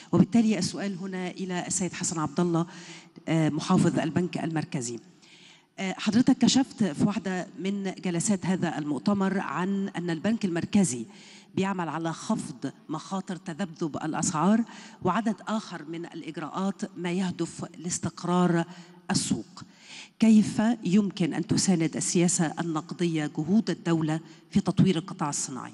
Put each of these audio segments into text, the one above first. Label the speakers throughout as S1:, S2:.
S1: وبالتالي السؤال هنا الى السيد حسن عبد الله آه، محافظ البنك المركزي آه، حضرتك كشفت في واحدة من جلسات هذا المؤتمر عن أن البنك المركزي بيعمل على خفض مخاطر تذبذب الأسعار وعدد آخر من الإجراءات ما يهدف لاستقرار السوق كيف يمكن أن تساند السياسة النقدية جهود الدولة في تطوير القطاع الصناعي؟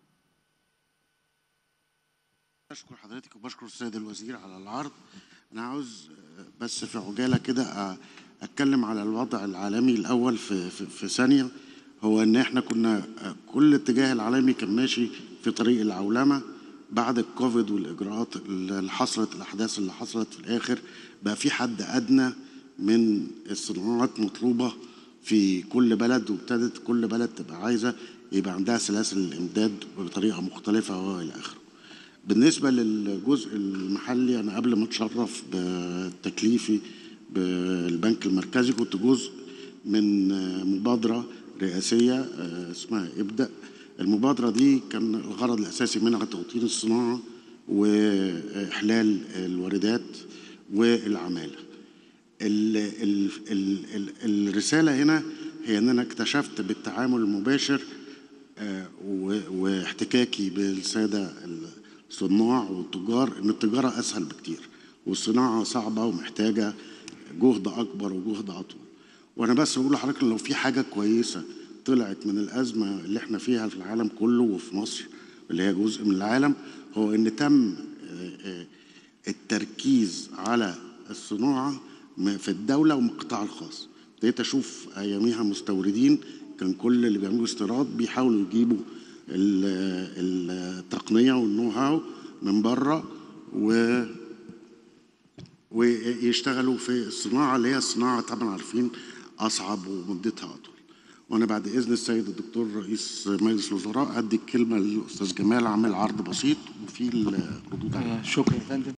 S2: بشكر حضرتك وبشكر السيد الوزير على العرض انا عاوز بس في عجاله كده اتكلم على الوضع العالمي الاول في في, في ثانيه هو ان احنا كنا كل اتجاه العالمي كان ماشي في طريق العولمه بعد الكوفيد والاجراءات اللي حصلت الاحداث اللي حصلت في الاخر بقى في حد ادنى من الصناعات مطلوبه في كل بلد وابتدت كل بلد تبقى عايزه يبقى عندها سلاسل الامداد بطريقه مختلفه والى اخره. بالنسبه للجزء المحلي انا قبل ما اتشرف بتكليفي بالبنك المركزي كنت جزء من مبادره رئاسيه اسمها ابدا المبادره دي كان الغرض الاساسي منها توطين الصناعه واحلال الواردات والعماله ال ال ال ال الرساله هنا هي ان انا اكتشفت بالتعامل المباشر واحتكاكي بالساده الصناع والتجار ان التجاره اسهل بكتير والصناعه صعبه ومحتاجه جهد اكبر وجهد اطول وانا بس بقول لحضرتك لو في حاجه كويسه طلعت من الازمه اللي احنا فيها في العالم كله وفي مصر اللي هي جزء من العالم هو ان تم التركيز على الصناعه في الدوله ومن القطاع الخاص ابتديت اشوف اياميها مستوردين كان كل اللي بيعملوا استيراد بيحاولوا يجيبوا التقنيه والنو هاو من بره و ويشتغلوا في الصناعه اللي هي الصناعه طبعا عارفين اصعب ومدتها اطول وانا بعد اذن السيد الدكتور رئيس مجلس الوزراء ادي الكلمه للاستاذ جمال عامل عرض بسيط وفي الردود
S3: شكرا يا فندم